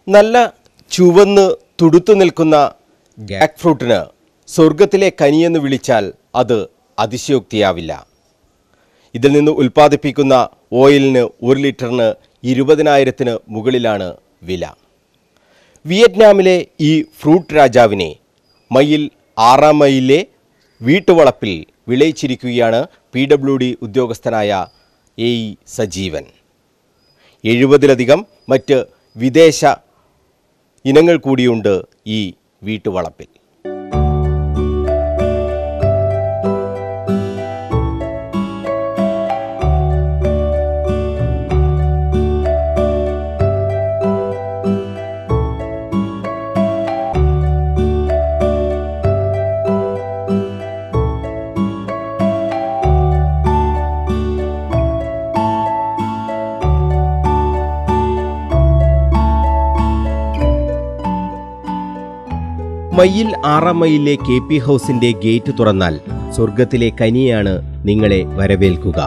നല്ല ചുവന്ന് തുടുത്തു നിൽക്കുന്ന ജാക്ക് ഫ്രൂട്ടിന് സ്വർഗത്തിലെ കനിയെന്ന് വിളിച്ചാൽ അത് അതിശയോക്തിയാവില്ല ഇതിൽ നിന്ന് ഉൽപ്പാദിപ്പിക്കുന്ന ഓയിലിന് ഒരു ലിറ്ററിന് ഇരുപതിനായിരത്തിന് മുകളിലാണ് വില വിയറ്റ്നാമിലെ ഈ ഫ്രൂട്ട് രാജാവിനെ മയിൽ ആറാം മൈലിലെ വീട്ടുവളപ്പിൽ വിളയിച്ചിരിക്കുകയാണ് പി ഡബ്ല്യു ഡി ഉദ്യോഗസ്ഥനായ എ ഇ സജീവൻ എഴുപതിലധികം മറ്റ് വിദേശ ഇനങ്ങൾ കൂടിയുണ്ട് ഈ വീട്ടുവളപ്പിൽ മയ്യിൽ ആറാം മൈലിലെ കെ പി ഹൗസിന്റെ ഗേറ്റ് തുറന്നാൽ സ്വർഗത്തിലെ കനിയാണ് നിങ്ങളെ വരവേൽക്കുക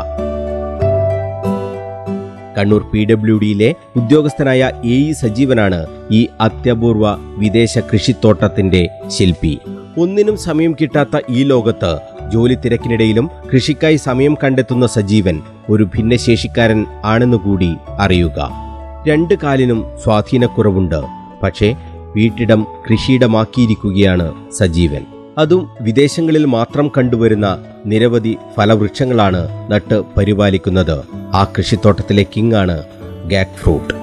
കണ്ണൂർ പി ഡബ്ല്യു ഡിയിലെ ഉദ്യോഗസ്ഥനായ എ ഇ സജീവനാണ് ഈ അത്യപൂർവ വിദേശ കൃഷിത്തോട്ടത്തിന്റെ ശില്പി ഒന്നിനും സമയം കിട്ടാത്ത ഈ ലോകത്ത് ജോലി തിരക്കിനിടയിലും കൃഷിക്കായി സമയം കണ്ടെത്തുന്ന സജീവൻ ഒരു ഭിന്നശേഷിക്കാരൻ ആണെന്നുകൂടി അറിയുക രണ്ട് കാലിനും സ്വാധീനക്കുറവുണ്ട് പക്ഷേ വീട്ടിടം കൃഷിയിടമാക്കിയിരിക്കുകയാണ് സജീവൻ അതും വിദേശങ്ങളിൽ മാത്രം കണ്ടുവരുന്ന നിരവധി ഫലവൃക്ഷങ്ങളാണ് നട്ട് പരിപാലിക്കുന്നത് ആ കൃഷിത്തോട്ടത്തിലെ കിങ്ങാണ് ഗാക് ഫ്രൂട്ട്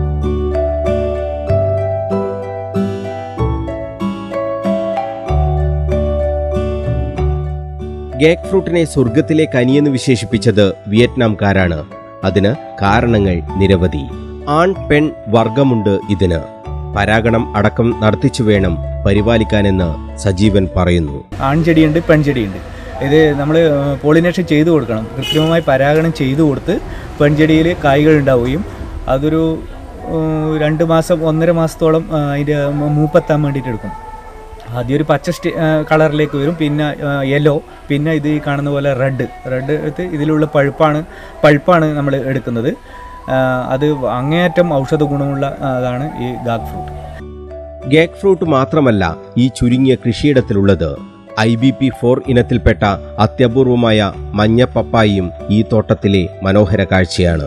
ഗേക്ക് ഫ്രൂട്ടിനെ സ്വർഗത്തിലെ കനിയെന്ന് വിശേഷിപ്പിച്ചത് വിയറ്റ്നാംകാരാണ് അതിന് കാരണങ്ങൾ നിരവധി ആൺ പെൺ വർഗമുണ്ട് ഇതിന് പരാഗണം അടക്കം നടത്തിച്ചു വേണം പരിപാലിക്കാനെന്ന് സജീവൻ പറയുന്നു ആൺചെടിയുണ്ട് പെൺചെടിയുണ്ട് ഇത് നമ്മൾ പോളിനേഷൻ ചെയ്തു കൊടുക്കണം കൃത്രിമമായി പരാഗണം ചെയ്തു കൊടുത്ത് പെൺചെടിയിൽ കായ്കൾ ഉണ്ടാവുകയും അതൊരു ഏഹ്, രണ്ട് മാസം ഒന്നര മാസത്തോളം ഏഹ്, അതിൻ്റെ മൂ- മൂപ്പെത്താൻ വേണ്ടിയിട്ട് എടുക്കും ആദ്യം ഒരു പച്ച സ്റ്റേ കളറിലേക്ക് വരും പിന്നെ യെല്ലോ പിന്നെ ഇത് ഈ കാണുന്ന പോലെ റെഡ് റെഡ് എടുത്ത് ഇതിലുള്ള പഴുപ്പാണ് പഴുപ്പാണ് നമ്മൾ എടുക്കുന്നത് ആ, അത് അങ്ങേയറ്റം ഔഷധ ഗുണമുള്ള ആ, അതാണ് ഈ ഗാഗ് ഫ്രൂട്ട് ഗേക്ക് ഫ്രൂട്ട് മാത്രമല്ല ഈ ചുരുങ്ങിയ കൃഷിയിടത്തിലുള്ളത് ഐ ബി പി ഫോർ ഇനത്തിൽപ്പെട്ട അത്യപൂർവമായ മഞ്ഞ പപ്പായിയും ഈ തോട്ടത്തിലെ മനോഹര കാഴ്ചയാണ്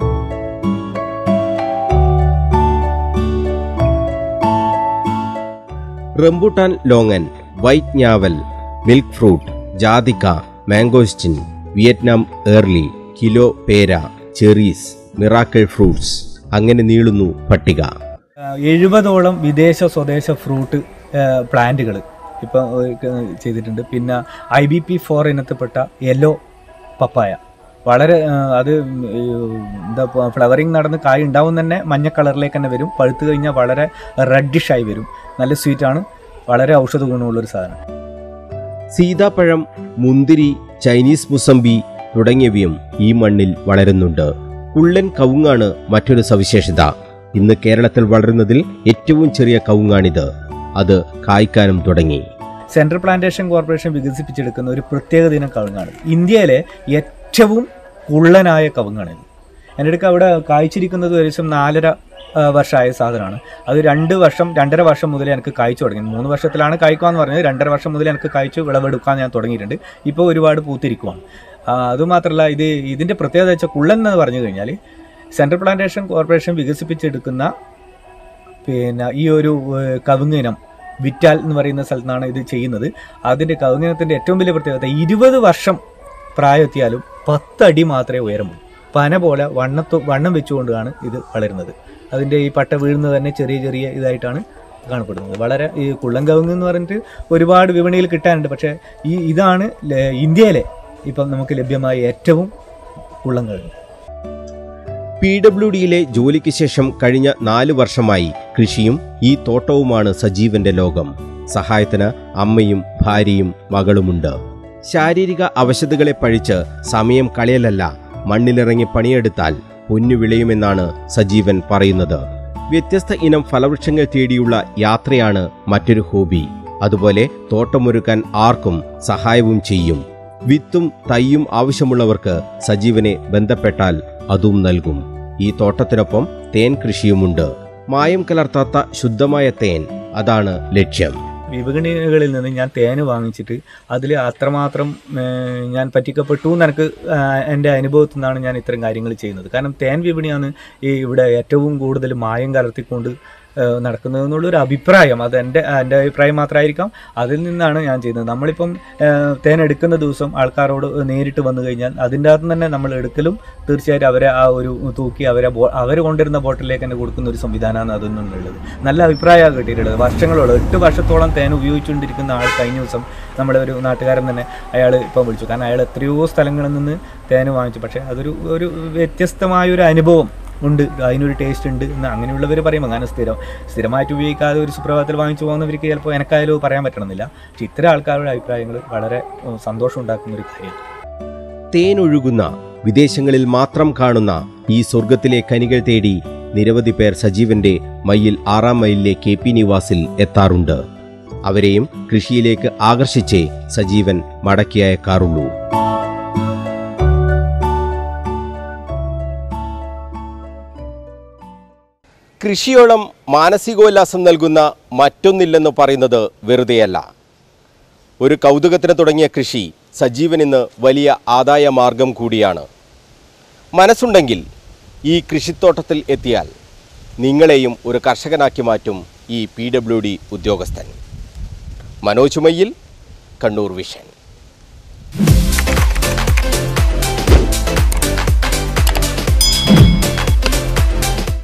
റംബുട്ടാൻ ലോങ്ങൻ വൈറ്റ് ഞാവൽ മിൽക്ക് ഫ്രൂട്ട് ജാതിക്ക മാംഗോസ്റ്റിൻ വിയറ്റ്നാം ഏർലി കിലോ പേര ചെറീസ് മിറാക്കിൾ ഫ്രൂട്ട്സ് അങ്ങനെ നീളുന്നു പട്ടിക എഴുപതോളം വിദേശ സ്വദേശ ഫ്രൂട്ട് പ്ലാന്റുകൾ ഇപ്പം ചെയ്തിട്ടുണ്ട് പിന്നെ ഐ ബി പി ഫോർ ഇനത്തിൽപ്പെട്ട യെല്ലോ പപ്പായ വളരെ ആ, അത് ഈ, എന്താ ഫ്ലവറിങ് നടന്ന് കായ് ഉണ്ടാവും തന്നെ മഞ്ഞ കളറിലേക്ക് തന്നെ വരും പഴുത്ത് കഴിഞ്ഞാൽ വളരെ റെഡിഷ് ആയി വരും നല്ല സ്വീറ്റാണ് വളരെ ഔഷധ ഗുണമുള്ളൊരു സാധനം സീതാപ്പഴം മുന്തിരി ചൈനീസ് മുസമ്പി തുടങ്ങിയവയും ഈ മണ്ണിൽ വളരുന്നുണ്ട് കുള്ളൻ കവുങ്ങാണ് മറ്റൊരു സവിശേഷത ഇന്ന് കേരളത്തിൽ വളരുന്നതിൽ ഏറ്റവും ചെറിയ കവുങ്ങാണിത് അത് കായ്ക്കാനും തുടങ്ങി സെൻട്രൽ പ്ലാന്റേഷൻ കോർപ്പറേഷൻ വികസിപ്പിച്ചെടുക്കുന്ന ഒരു പ്രത്യേക ദിനം കവുങ്ങാണ് ഇന്ത്യയിലെ ഏറ്റവും കുള്ളനായ കവുങ്ങാണിത് എൻ്റെ അടുക്ക് അവിടെ കായ്ച്ചിരിക്കുന്നത് ഏകദേശം നാലര ആ, വർഷമായ സാധനമാണ് അത് രണ്ട് വർഷം രണ്ടര വർഷം മുതൽ എനിക്ക് കായ്ച്ചു തുടങ്ങി മൂന്ന് വർഷത്തിലാണ് കായ്ക്കാന്ന് പറഞ്ഞത് രണ്ടര വർഷം മുതൽ എനിക്ക് കായ്ച്ചു വിളവെടുക്കാൻ ഞാൻ തുടങ്ങിയിട്ടുണ്ട് ഇപ്പോൾ ഒരുപാട് പൂത്തിരിക്കുവാണ് ആ, അതുമാത്രമല്ല ഇത് ഇതിൻ്റെ പ്രത്യേകത വെച്ചാൽ കുള്ളൻ എന്ന് പറഞ്ഞു കഴിഞ്ഞാൽ സെൻട്രൽ പ്ലാന്റേഷൻ കോർപ്പറേഷൻ വികസിപ്പിച്ചെടുക്കുന്ന പിന്നെ ഈ ഒരു ഏഹ്, കവുങ്ങിനം വിറ്റാൽ എന്ന് പറയുന്ന സ്ഥലത്താണ് ഇത് ചെയ്യുന്നത് അതിൻ്റെ കവുങ്ങിനത്തിൻ്റെ ഏറ്റവും വലിയ പ്രത്യേകത ഇരുപത് വർഷം പ്രായമെത്തിയാലും പത്തടി മാത്രമേ ഉയരമുള്ളൂ പന പോലെ വണ്ണത്തു വണ്ണം വെച്ചുകൊണ്ടാണ് ഇത് വളരുന്നത് അതിൻ്റെ ഈ പട്ട വീഴുന്നത് തന്നെ ചെറിയ ചെറിയ ഇതായിട്ടാണ് കാണപ്പെടുന്നത് വളരെ ഈ കുള്ളൻ കവുങ്ങ് എന്ന് പറഞ്ഞിട്ട് ഒരുപാട് വിപണിയിൽ കിട്ടാനുണ്ട് പക്ഷേ ഈ ഇതാണ് ല- ഇന്ത്യയിലെ ഇപ്പം നമുക്ക് ലഭ്യമായ ഏറ്റവും കുള്ളൻ കവുങ്ങ് പി ഡബ്ല്യു ഡിയിലെ ജോലിക്ക് ശേഷം കഴിഞ്ഞ നാല് വർഷമായി കൃഷിയും ഈ തോട്ടവുമാണ് സജീവന്റെ ലോകം സഹായത്തിന് അമ്മയും ഭാര്യയും മകളുമുണ്ട് ശാരീരിക അവശതകളെ പഴിച്ച് സമയം കളയലല്ല മണ്ണിലിറങ്ങി പണിയെടുത്താൽ പൊന്നു വിളയുമെന്നാണ് സജീവൻ പറയുന്നത് വ്യത്യസ്ത ഇനം ഫലവൃക്ഷങ്ങൾ തേടിയുള്ള യാത്രയാണ് മറ്റൊരു ഹോബി അതുപോലെ തോട്ടമൊരുക്കാൻ ആർക്കും സഹായവും ചെയ്യും വിത്തും തൈയും ആവശ്യമുള്ളവർക്ക് സജീവനെ ബന്ധപ്പെട്ടാൽ അതും നൽകും ഈ തോട്ടത്തിനൊപ്പം തേൻ കൃഷിയുമുണ്ട് മായം കലർത്താത്ത ശുദ്ധമായ തേൻ അതാണ് ലക്ഷ്യം വിപണികളിൽ നിന്ന് ഞാൻ തേന് വാങ്ങിച്ചിട്ട് അതിൽ അത്രമാത്രം ഏഹ്, ഞാൻ പറ്റിക്കപ്പെട്ടു എന്ന് എനിക്ക് ആഹ്, എൻ്റെ അനുഭവത്തിൽ നിന്നാണ് ഞാൻ ഇത്തരം കാര്യങ്ങൾ ചെയ്യുന്നത് കാരണം തേൻ വിപണിയാണ് ഈ ഇവിടെ ഏറ്റവും കൂടുതൽ മായം കലർത്തിക്കൊണ്ട് ഏഹ്, നടക്കുന്നത് എന്നുള്ളൊരു അഭിപ്രായം അത് എൻ്റെ എൻ്റെ അഭിപ്രായം മാത്രമായിരിക്കാം അതിൽ നിന്നാണ് ഞാൻ ചെയ്യുന്നത് നമ്മളിപ്പം ഏഹ്, തേൻ എടുക്കുന്ന ദിവസം ആൾക്കാരോട് നേരിട്ട് വന്നു കഴിഞ്ഞാൽ അതിൻ്റെ അകത്ത് തന്നെ നമ്മൾ എടുക്കലും തീർച്ചയായിട്ടും അവരെ ആ ഒരു തൂക്കി അവരെ ബോ അവർ കൊണ്ടിരുന്ന ബോട്ടിലേക്ക് തന്നെ കൊടുക്കുന്ന ഒരു സംവിധാനമാണ് അതിൽ നിന്നുള്ളത് നല്ല അഭിപ്രായമാണ് കിട്ടിയിട്ടുള്ളത് വർഷങ്ങളോളം എട്ട് വർഷത്തോളം തേൻ ഉപയോഗിച്ചുകൊണ്ടിരിക്കുന്ന ആൾ കഴിഞ്ഞ ദിവസം നമ്മുടെ ഒരു നാട്ടുകാരൻ തന്നെ അയാൾ ഇപ്പം വിളിച്ചു കാരണം അയാൾ എത്രയോ സ്ഥലങ്ങളിൽ നിന്ന് തേൻ വാങ്ങിച്ചു പക്ഷേ അതൊരു ഒരു വ്യത്യസ്തമായ ഒരു അനുഭവം ഉണ്ട് അതിനൊരു ടേസ്റ്റ് ഉണ്ട് എന്ന് അങ്ങനെയുള്ളവർ പറയുമ്പോൾ അങ്ങനെ സ്ഥിരം സ്ഥിരമായിട്ട് ഉപയോഗിക്കാതെ ഒരു സുപ്രഭാതത്തിൽ വാങ്ങിച്ചു പോകുന്നവർക്ക് ചിലപ്പോൾ എനിക്കായാലും പറയാൻ പറ്റണമെന്നില്ല പക്ഷെ ഇത്തരം ആൾക്കാരുടെ അഭിപ്രായങ്ങൾ വളരെ ഉം, സന്തോഷം ഉണ്ടാക്കുന്ന ഒരു കാര്യമാണ് തേൻ ഒഴുകുന്ന വിദേശങ്ങളിൽ മാത്രം കാണുന്ന ഈ സ്വർഗത്തിലെ കനികൾ തേടി നിരവധി പേർ സജീവന്റെ മയ്യിൽ ആറാം മൈലിലെ കെ പി നിവാസിൽ എത്താറുണ്ട് അവരെയും കൃഷിയിലേക്ക് ആകർഷിച്ചേ സജീവൻ മടക്കി അയക്കാറുള്ളൂ കൃഷിയോളം മാനസികോല്ലാസം നൽകുന്ന മറ്റൊന്നില്ലെന്ന് പറയുന്നത് വെറുതെയല്ല ഒരു കൗതുകത്തിന് തുടങ്ങിയ കൃഷി സജീവൻ ഇന്ന് വലിയ ആദായ മാർഗം കൂടിയാണ് മനസ്സുണ്ടെങ്കിൽ ഈ കൃഷിത്തോട്ടത്തിൽ എത്തിയാൽ നിങ്ങളെയും ഒരു കർഷകനാക്കി മാറ്റും ഈ പി ഡബ്ല്യു ഡി ഉദ്യോഗസ്ഥൻ മനോജ് മയ്യിൽ കണ്ണൂർ വിഷൻ